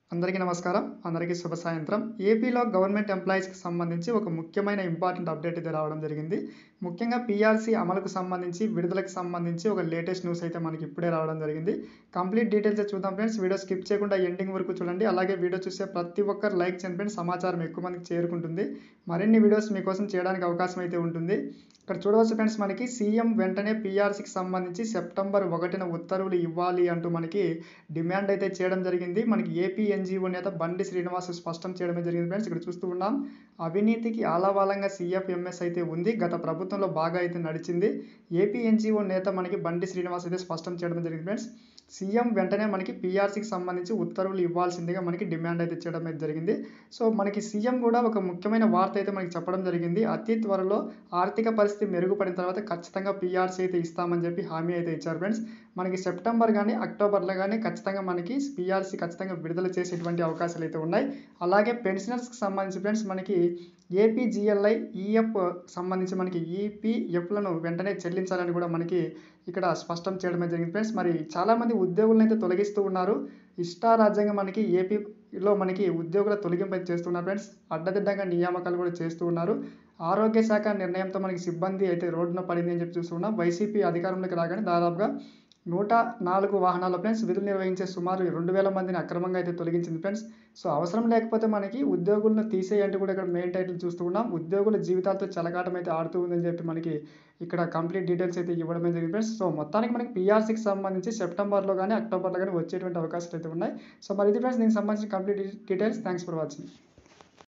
అందరికీ నమస్కారం అందరికీ శుభ సాయంత్రం ఏపీలో గవర్నమెంట్ ఎంప్లాయీస్కి సంబంధించి ఒక ముఖ్యమైన ఇంపార్టెంట్ అప్డేట్ అయితే రావడం జరిగింది ముఖ్యంగా పీఆర్సీ అమలుకు సంబంధించి విడుదలకు సంబంధించి ఒక లేటెస్ట్ న్యూస్ అయితే మనకి ఇప్పుడే రావడం జరిగింది కంప్లీట్ డీటెయిల్స్ చూద్దాం ఫ్రెండ్స్ వీడియో స్కిప్ చేయకుండా ఎండింగ్ వరకు చూడండి అలాగే వీడియో చూసే ప్రతి ఒక్కరు లైక్ చేయండి ఫ్రెండ్స్ సమాచారం ఎక్కువ మందికి చేరుకుంటుంది మరిన్ని వీడియోస్ మీకోసం చేయడానికి అవకాశం అయితే ఉంటుంది ఇక్కడ చూడవచ్చు ఫ్రెండ్స్ మనకి సీఎం వెంటనే పీఆర్సీకి సంబంధించి సెప్టెంబర్ ఒకటిన ఉత్తర్వులు ఇవ్వాలి అంటూ మనకి డిమాండ్ అయితే చేయడం జరిగింది మనకి ఏపీ ఎన్జిఓ నేత బండి శ్రీనివాస్ స్పష్టం చేయడమే జరిగింది ఫ్రెండ్స్ ఇక్కడ చూస్తూ ఉన్నాం అవినీతికి ఆలవాలంగా సీఎఫ్ఎంఎస్ అయితే ఉంది గత ప్రభుత్వంలో బాగా అయితే నడిచింది ఏపీ ఎన్జిఓ నేత మనకి బండి శ్రీనివాస్ అయితే స్పష్టం చేయడం జరిగింది ఫ్రెండ్స్ సీఎం వెంటనే మనకి పీఆర్సీకి సంబంధించి ఉత్తర్వులు ఇవ్వాల్సిందిగా మనకి డిమాండ్ అయితే చేయడం అయితే జరిగింది సో మనకి సీఎం కూడా ఒక ముఖ్యమైన వార్త అయితే మనకి చెప్పడం జరిగింది అతి త్వరలో ఆర్థిక పరిస్థితి మెరుగుపడిన తర్వాత ఖచ్చితంగా పీఆర్సీ అయితే ఇస్తామని చెప్పి హామీ అయితే ఇచ్చారు ఫ్రెండ్స్ మనకి సెప్టెంబర్ కానీ అక్టోబర్లో కానీ ఖచ్చితంగా మనకి పీఆర్సీ ఖచ్చితంగా విడుదల చేసేటువంటి అవకాశాలు అయితే ఉన్నాయి అలాగే పెన్షనర్స్కి సంబంధించి ఫ్రెండ్స్ మనకి ఏపీజిఎల్ఐ ఈఎఫ్ సంబంధించి మనకి ఈపీఎఫ్లను వెంటనే చెల్లించాలని కూడా మనకి ఇక్కడ స్పష్టం చేయడమే జరిగింది ఫ్రెండ్స్ మరి చాలామంది ఉద్యోగులను అయితే తొలగిస్తూ ఉన్నారు ఇష్టారాజ్యంగా మనకి ఏపీలో మనకి ఉద్యోగుల తొలగింపు అయితే చేస్తున్నారు ఫ్రెండ్స్ అడ్డదిడ్డంగా నియామకాలు కూడా చేస్తూ ఉన్నారు ఆరోగ్య శాఖ నిర్ణయంతో మనకి సిబ్బంది అయితే రోడ్డున పడింది అని చెప్పి చూస్తున్నాం వైసీపీ అధికారంలోకి రాగానే దాదాపుగా నూట నాలుగు వాహనాల ఫ్రెండ్స్ విధులు నిర్వహించే సుమారు రెండు వేల మందిని అక్రమంగా అయితే తొలగించింది ఫ్రెండ్స్ సో అవసరం లేకపోతే మనకి ఉద్యోగులను తీసేయంటూ కూడా ఇక్కడ మెయిన్ టైటిల్ చూస్తూ ఉన్నాం ఉద్యోగుల జీవితాలతో చెలగాటం అయితే ఆడుతూ ఉందని చెప్పి మనకి ఇక్కడ కంప్లీట్ డీటెయిల్స్ అయితే ఇవ్వడమే జరిగింది ఫ్రెండ్స్ సో మొత్తానికి మనకి పీఆర్సీకి సంబంధించి సెప్టెంబర్లో కానీ అక్టోబర్లో కానీ వచ్చేటువంటి అవకాశాలు అయితే ఉన్నాయి సో మరి ఇది ఫ్రెండ్స్ దీనికి సంబంధించిన complete details thanks for watching